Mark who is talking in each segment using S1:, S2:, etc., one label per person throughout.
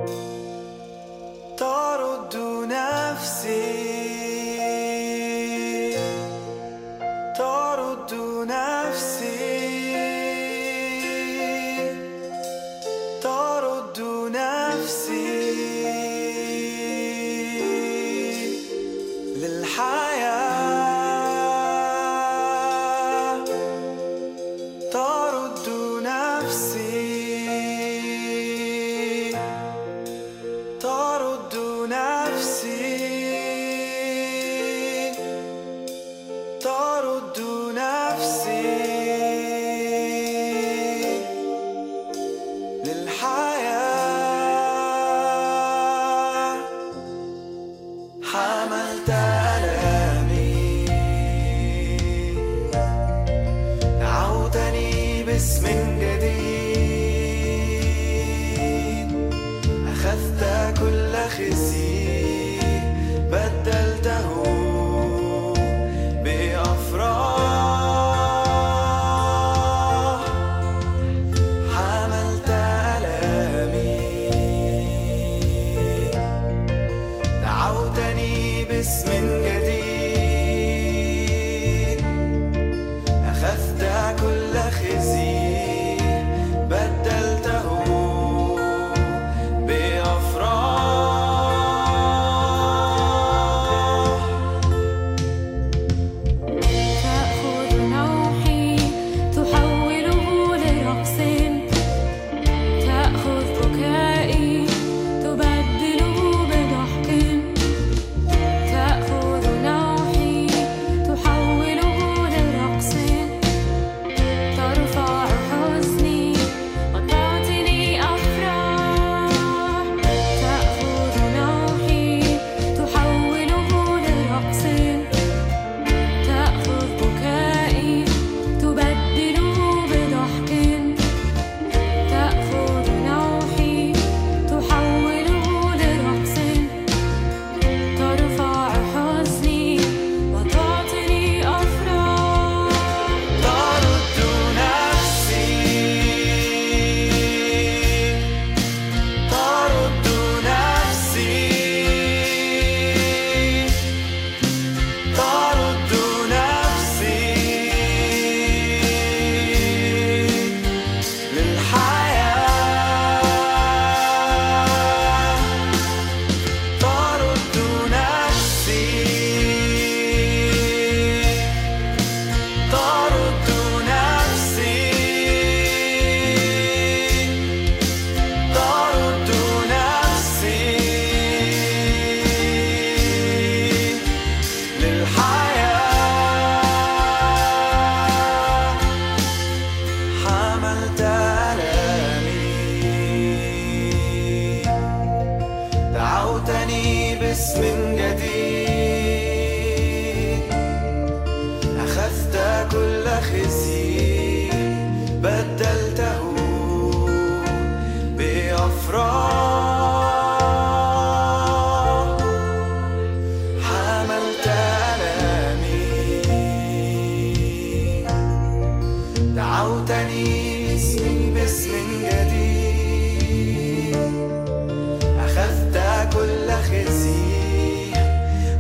S1: ترد نفسي ترد نفسي ترد نفسي للحياة ترد نفسي ترد نفسي ترد نفسي للحياة حملت ألامي دعوتني باسم جديد أخذت كل خزي بدلته بأفراح حملت ألامي دعوتني باسم جديد أخذت كل خزي بدلته بأفراح
S2: تأخذ نوحي تحوله لرقص تأخذ بكائي تبدله بضحك تأخذ نوحي تحوله لرقص ترفع حزني وتعطيني أفراح تأخذ نوحي تحوله لرقص تأخذ بكائي تبدله بضحك تأخذ نوحي تحوله لرقص ترفع حزني وتعطيني أفراح
S1: ترد نفسي ترد نفسي ترد نفسي للحياة ترد نفسي ترد نفسي ترد نفسي للحياة حملت ألامي دعوتني باسم جديد أخذت كل خزي بدلته بأفراح حملت ألامي دعوتني باسم باسم جديد أخذت كل خزي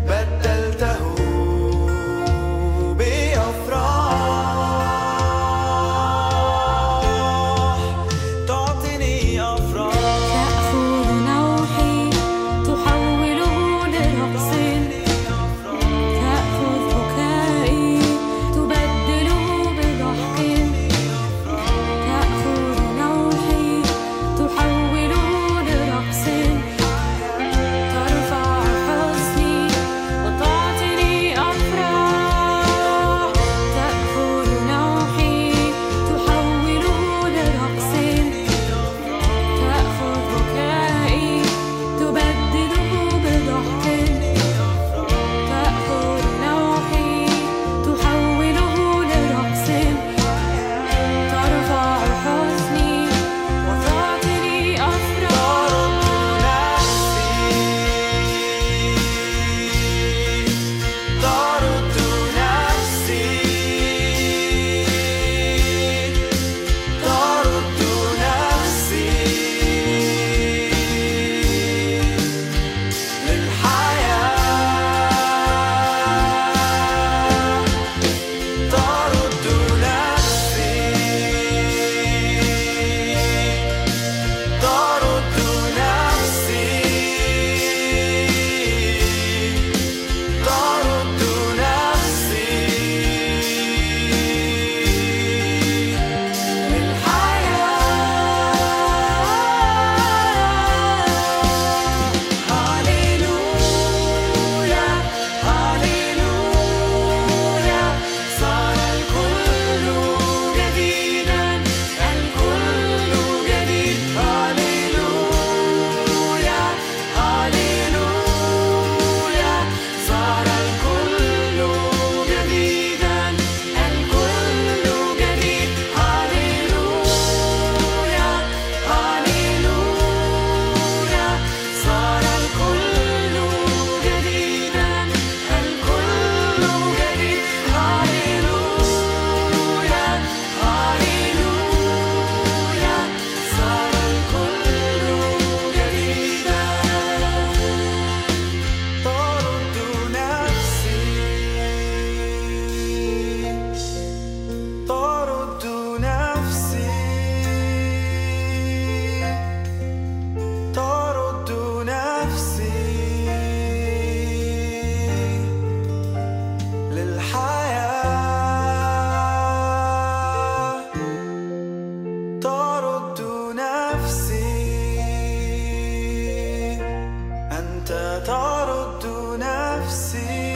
S1: ترد نفسي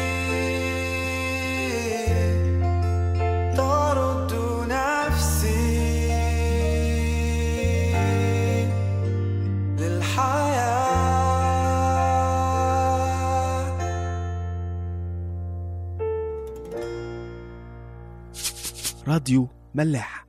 S1: ترد نفسي للحياة
S3: راديو ملاح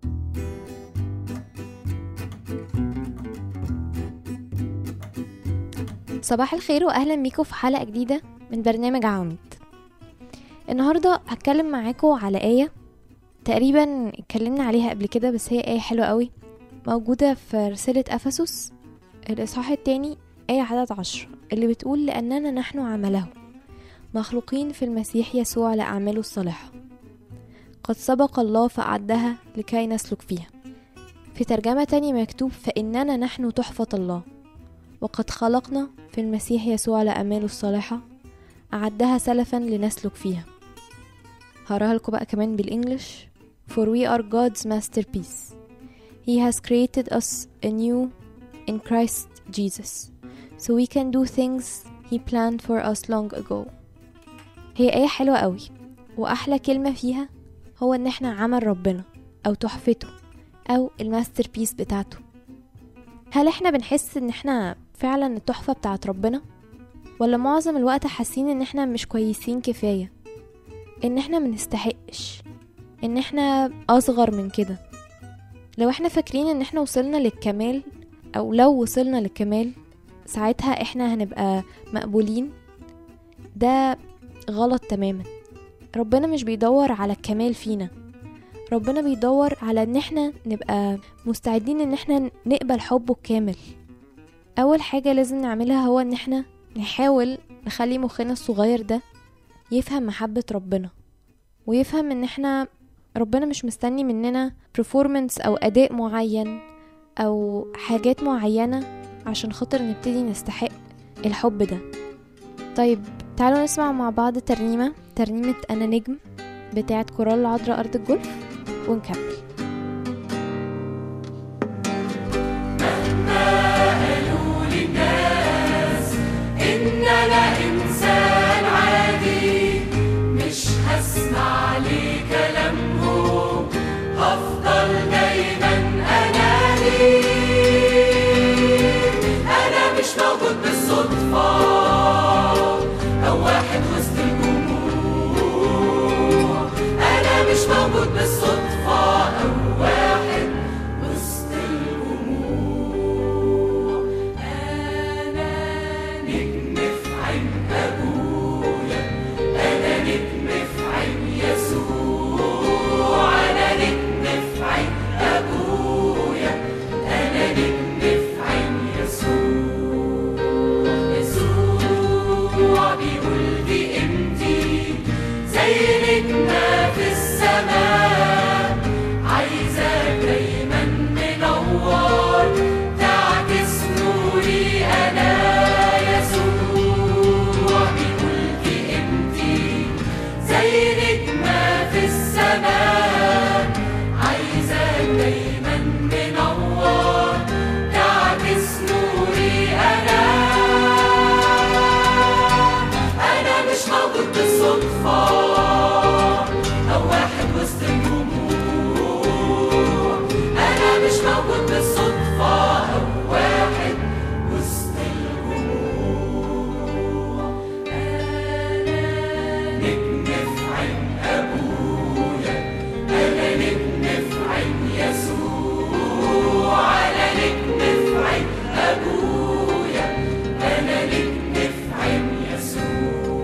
S4: صباح الخير واهلا بيكم في حلقه جديده من برنامج عواميد النهارده هتكلم معاكم على ايه تقريبا اتكلمنا عليها قبل كده بس هي ايه حلوه قوي موجوده في رساله افسس الاصحاح التاني ايه عدد عشر اللي بتقول لاننا نحن عمله مخلوقين في المسيح يسوع لاعماله الصالحه قد سبق الله فاعدها لكي نسلك فيها في ترجمه تانية مكتوب فاننا نحن تحفه الله وقد خلقنا في المسيح يسوع لأعماله الصالحة أعدها سلفا لنسلك فيها هقراها لكم بقى كمان بالإنجلش For we are God's masterpiece He has created us anew in Christ Jesus so we can do things He planned for us long ago هي آية حلوة قوي وأحلى كلمة فيها هو إن إحنا عمل ربنا أو تحفته أو الماستر بيس بتاعته هل احنا بنحس ان احنا فعلا التحفة بتاعت ربنا ولا معظم الوقت حاسين ان احنا مش كويسين كفاية ان احنا منستحقش ان احنا اصغر من كده لو احنا فاكرين ان احنا وصلنا للكمال او لو وصلنا للكمال ساعتها احنا هنبقى مقبولين ده غلط تماما ربنا مش بيدور على الكمال فينا ربنا بيدور على ان احنا نبقى مستعدين ان احنا نقبل حبه الكامل اول حاجة لازم نعملها هو ان احنا نحاول نخلي مخنا الصغير ده يفهم محبة ربنا ويفهم ان احنا ربنا مش مستني مننا performance او اداء معين او حاجات معينة عشان خاطر نبتدي نستحق الحب ده طيب تعالوا نسمع مع بعض ترنيمة ترنيمة انا نجم بتاعت كورال العذراء ارض الجولف ونكمل
S1: إن أنا إنسان عادي مش هسمع لكلامهم هفضل دايما أناني أنا مش موجود بالصدفة أو واحد وسط الجمهور أنا مش موجود بالصدفة أو واحد وسط الجمهور أنا نجم في عين أبويا أنا نجم في عين يسوع أنا نجم في عين أبويا أنا نجم في عين يسوع يسوع بيقول دي قيمتي زي نجمة في السماء عايزة دايما منور تعكس نوري أنا يسوع بيقول دي قيمتي زي نجمة في السماء عايزة دايما منور تعكس نوري أنا أنا مش موجود بالصدفة أو واحد وسط الجمهور أنا مش موجود بالصدفة أو واحد وسط الجمهور أنا نجم في عين أبويا أنا نجم في عين يسوع أنا نجم في عين أبويا أنا نجم في عين يسوع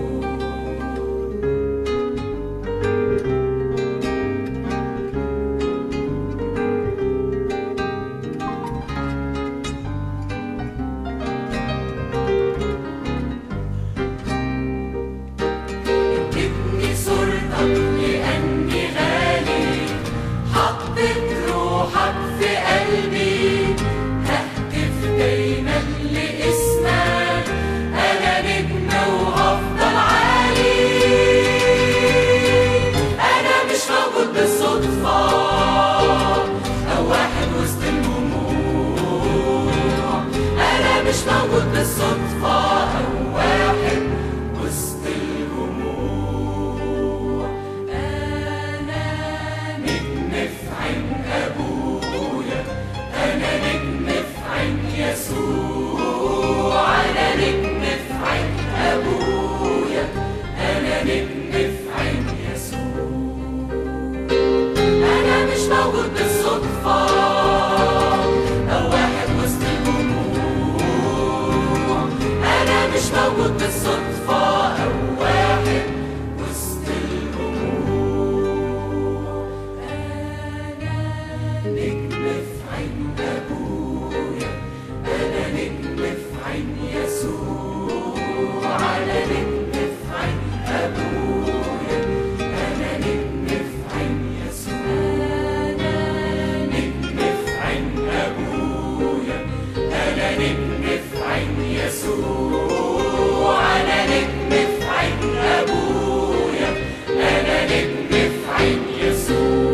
S1: ابني صورتك لأني غالي حطيت روحك في قلبي ههتف دايما لاسمك أنا نجم وهفضل عالي أنا مش موجود بالصدفة أو واحد وسط الجمهور أنا مش موجود بالصدفة أو واحد يسوع أنا نجم في عين أبويا أنا نجم في عين يسوع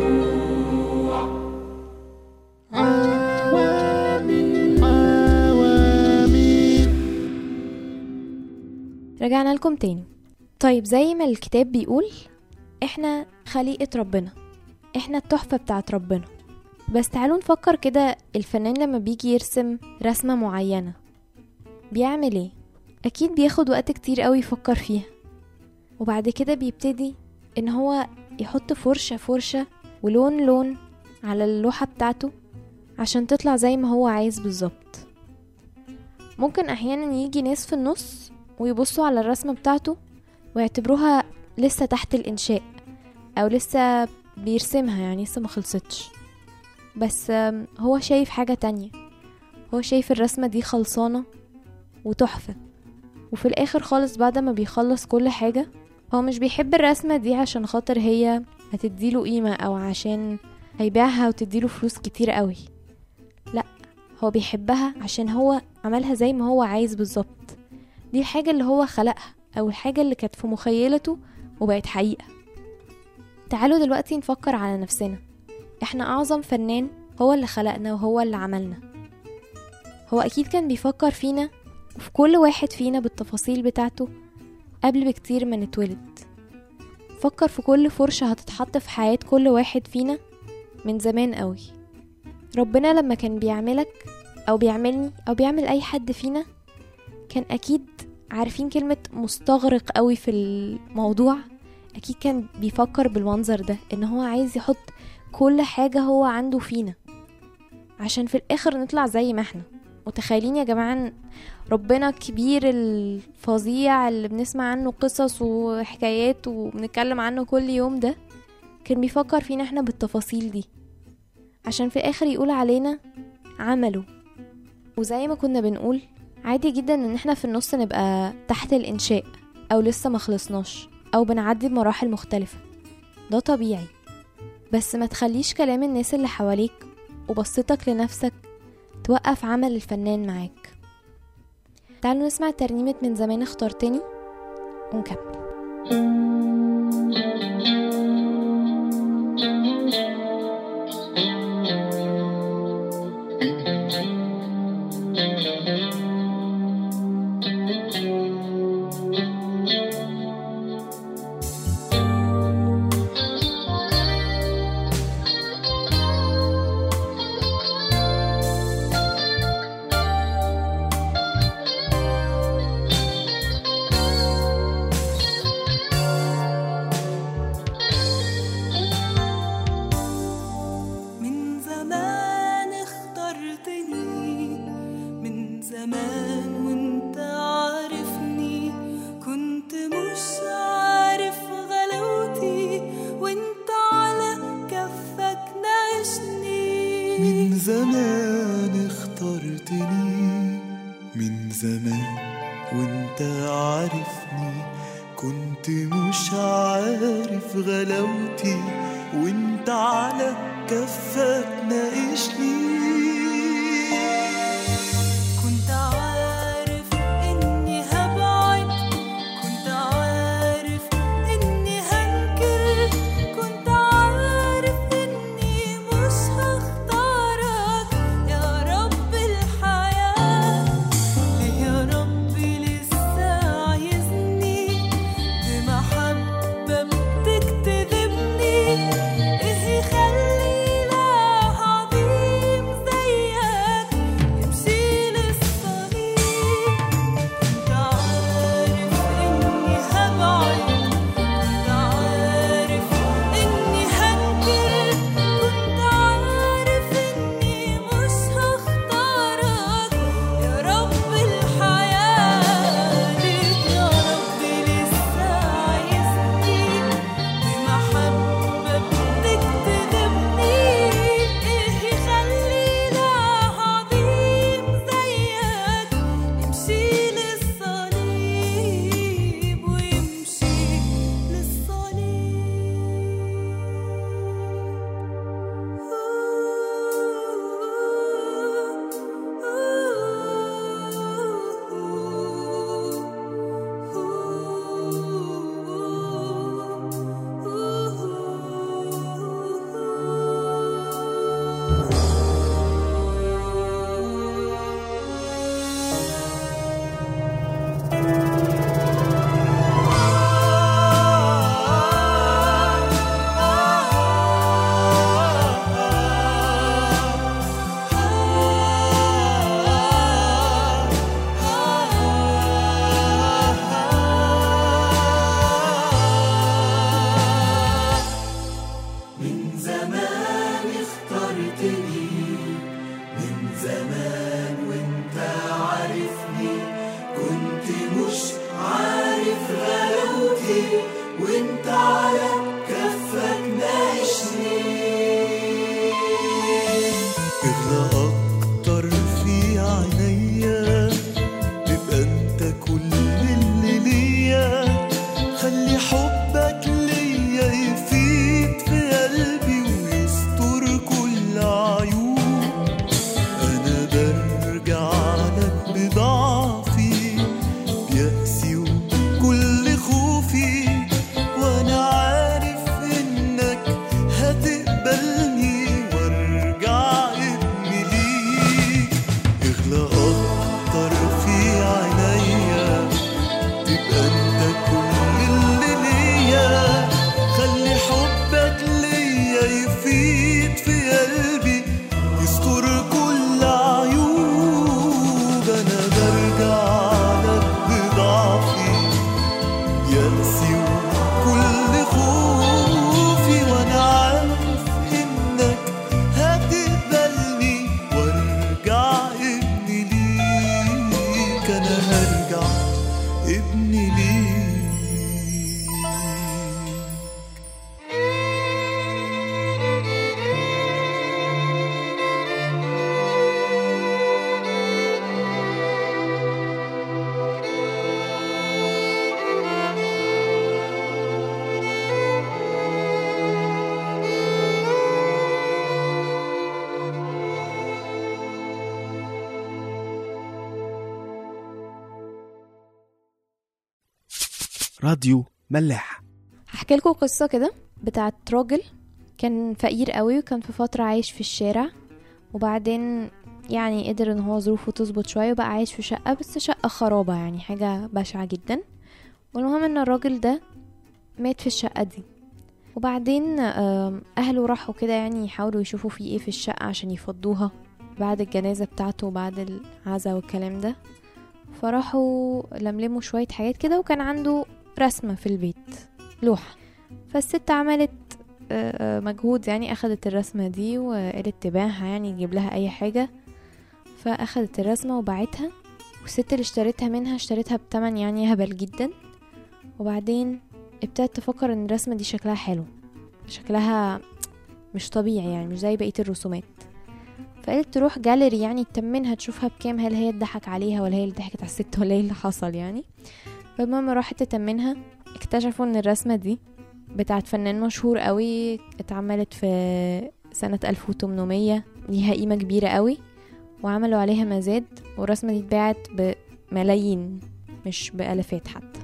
S4: رجعنا لكم تاني طيب زي ما الكتاب بيقول احنا خليقة ربنا احنا التحفة بتاعت ربنا بس تعالوا نفكر كده الفنان لما بيجي يرسم رسمة معينة بيعمل ايه اكيد بياخد وقت كتير قوي يفكر فيها وبعد كده بيبتدي ان هو يحط فرشة فرشة ولون لون على اللوحة بتاعته عشان تطلع زي ما هو عايز بالظبط ممكن احيانا يجي ناس في النص ويبصوا على الرسمة بتاعته ويعتبروها لسه تحت الإنشاء أو لسه بيرسمها يعني لسه ما خلصتش بس آم، هو شايف حاجة تانية هو شايف الرسمة دي خلصانة وتحفة وفي الآخر خالص بعد ما بيخلص كل حاجة هو مش بيحب الرسمة دي عشان خاطر هي هتديله قيمة أو عشان هيبيعها وتديله فلوس كتير قوي لأ هو بيحبها عشان هو عملها زي ما هو عايز بالظبط دي الحاجة اللي هو خلقها أو الحاجة اللي كانت في مخيلته وبقت حقيقة تعالوا دلوقتي نفكر على نفسنا احنا أعظم فنان هو اللي خلقنا وهو اللي عملنا هو أكيد كان بيفكر فينا وفي كل واحد فينا بالتفاصيل بتاعته قبل بكتير ما نتولد فكر في كل فرشة هتتحط في حياة كل واحد فينا من زمان قوي ربنا لما كان بيعملك أو بيعملني أو بيعمل أي حد فينا كان اكيد عارفين كلمة مستغرق قوي في الموضوع اكيد كان بيفكر بالمنظر ده ان هو عايز يحط كل حاجة هو عنده فينا عشان في الاخر نطلع زي ما احنا متخيلين يا جماعة إن ربنا كبير الفظيع اللي بنسمع عنه قصص وحكايات وبنتكلم عنه كل يوم ده كان بيفكر فينا احنا بالتفاصيل دي عشان في الاخر يقول علينا عمله وزي ما كنا بنقول عادي جدا ان احنا في النص نبقى تحت الانشاء او لسه ما خلصناش او بنعدي بمراحل مختلفة ده طبيعي بس ما تخليش كلام الناس اللي حواليك وبصتك لنفسك توقف عمل الفنان معاك تعالوا نسمع ترنيمة من زمان اخترتني ونكمل
S5: من زمان اخترتني من زمان وانت عارفني كنت مش عارف غلاوتي وانت على كفك ناقشني
S6: من زمان اخترتني من زمان وانت عارفني كنت مش عارف غلاوتي وانت على كفك ناقشني
S5: كنت عارف اني هبعد كنت عارف اني هنكر كنت عارف اني مش هختارك يا رب الحياة ليه يا ربي لسه عايزني بمحبة بتكتذبني ايه يخلي لا عظيم زي
S6: اكتر في عينيا تبقى انت كل اللي ليا خلي حبك ليا يفيد في قلبي يستر كل عيوب انا برجع لك بضعفي يأسي وكل خوفي وانا عارف انك هتقبلني وارجع ابني ليك انا هرجع ابني ليك
S3: راديو ملاح
S4: هحكي لكم قصة كده بتاعت راجل كان فقير قوي وكان في فترة عايش في الشارع وبعدين يعني قدر ان هو ظروفه تظبط شوية وبقى عايش في شقة بس شقة خرابة يعني حاجة بشعة جدا والمهم ان الراجل ده مات في الشقة دي وبعدين آم، اهله راحوا كده يعني يحاولوا يشوفوا في ايه في الشقة عشان يفضوها بعد الجنازة بتاعته وبعد العزا والكلام ده فراحوا لملموا شوية حاجات كده وكان عنده رسمة في البيت لوحة فالست عملت آه، آه، مجهود يعني أخدت الرسمة دي وقالت تبيعها يعني تجيب لها أي حاجة فأخدت الرسمة وباعتها والست اللي اشتريتها منها اشتريتها بتمن يعني هبل جدا وبعدين ابتدت تفكر ان الرسمة دي شكلها حلو شكلها مش طبيعي يعني مش زي بقية الرسومات فقالت تروح جاليري يعني تتمنها تشوفها بكام هل هي اتضحك عليها ولا هي اللي ضحكت على الست ولا ايه اللي حصل يعني فالمهم راحت تتمنها اكتشفوا ان الرسمة دي بتاعت فنان مشهور قوي اتعملت في سنة 1800 ليها قيمة كبيرة قوي وعملوا عليها مزاد والرسمة دي اتباعت بملايين مش بألافات حتى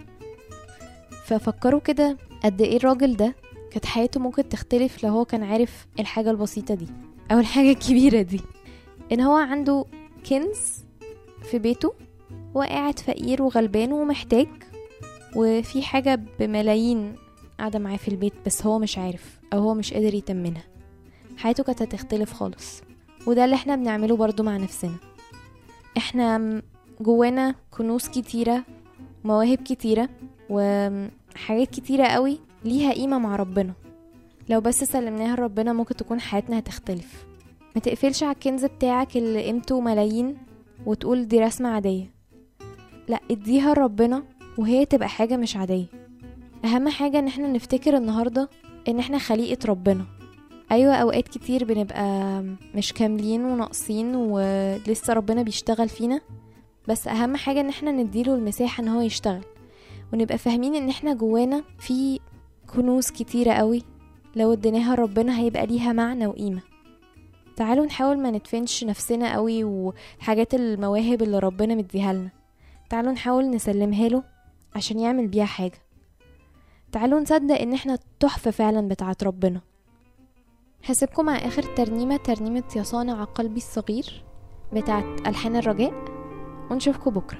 S4: ففكروا كده قد ايه الراجل ده كانت حياته ممكن تختلف لو هو كان عارف الحاجة البسيطة دي أو الحاجة الكبيرة دي إن هو عنده كنز في بيته هو قاعد فقير وغلبان ومحتاج وفي حاجة بملايين قاعدة معاه في البيت بس هو مش عارف أو هو مش قادر يتمنها حياته كانت هتختلف خالص وده اللي احنا بنعمله برضو مع نفسنا احنا م- جوانا كنوز كتيرة مواهب كتيرة وحاجات كتيرة قوي ليها قيمة مع ربنا لو بس سلمناها لربنا ممكن تكون حياتنا هتختلف ما تقفلش على الكنز بتاعك اللي قيمته ملايين وتقول دي رسمة عادية لا اديها لربنا وهي تبقى حاجة مش عادية أهم حاجة ان احنا نفتكر النهاردة ان احنا خليقة ربنا أيوة أوقات كتير بنبقى مش كاملين وناقصين ولسه ربنا بيشتغل فينا بس أهم حاجة ان احنا نديله المساحة ان هو يشتغل ونبقى فاهمين ان احنا جوانا في كنوز كتيرة قوي لو اديناها ربنا هيبقى ليها معنى وقيمة تعالوا نحاول ما ندفنش نفسنا قوي وحاجات المواهب اللي ربنا مديها لنا تعالوا نحاول نسلمها له عشان يعمل بيها حاجة تعالوا نصدق ان احنا تحفة فعلا بتاعت ربنا هسيبكم مع اخر ترنيمة ترنيمة يا صانع قلبي الصغير بتاعت ألحان الرجاء ونشوفكم بكرة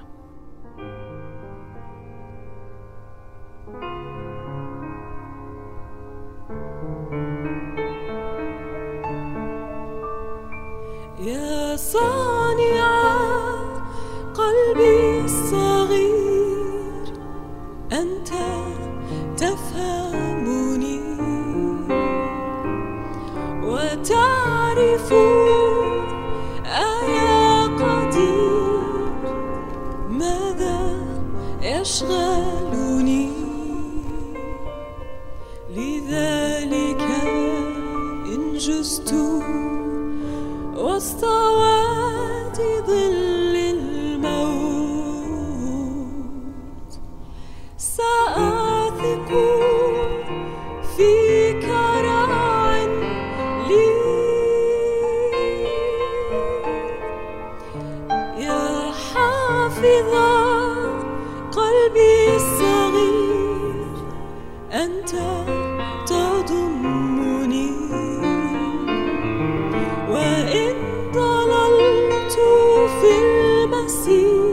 S5: يا صانع قلبي الصغير أنت تفهمني وتعرف أيا قدير ماذا يشغلني لذلك إن جزت وسط وادي ظل الموت سآثق فيك راع لي يا حافظ قلبي الصغير أنت تضمني وإن ضللت في المسير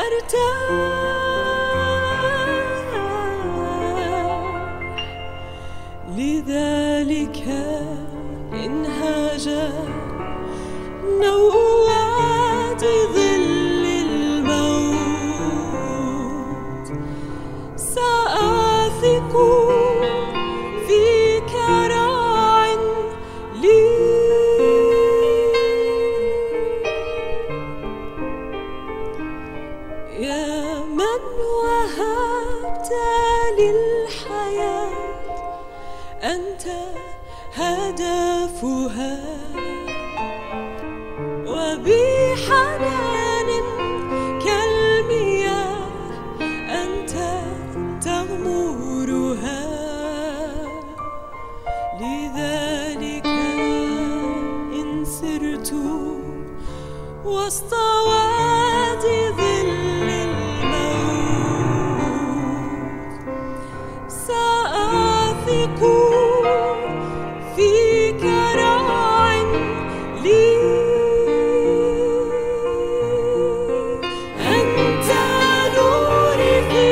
S5: أرتاح لذلك انهاج نوء وادي ظل الموت سآثق فيك راع لي يا من وهبت للحياة أنت هدفها وبحنان كالمياه أنت تغمرها لذلك إن سرت وسط وادي ظل الموت سآثق فيك راع لي أنت نوري في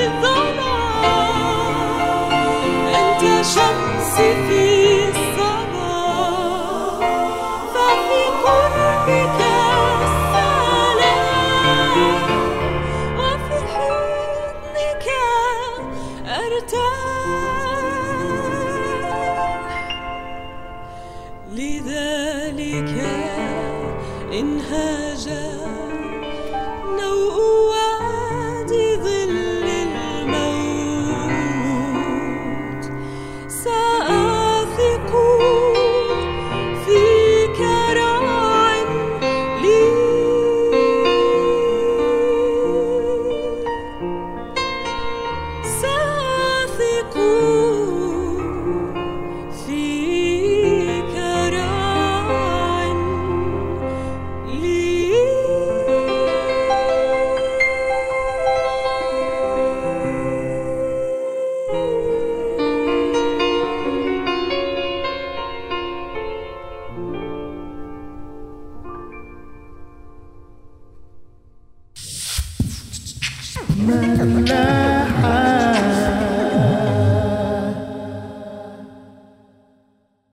S5: الظلام أنت شمسي في الصباح ففي قربك السلام وفي حضنك أرتاح لذلك انهاج نوء وادي ظل الموت سآثق فيك راع لي سآثق فيك راع لي
S7: ملاح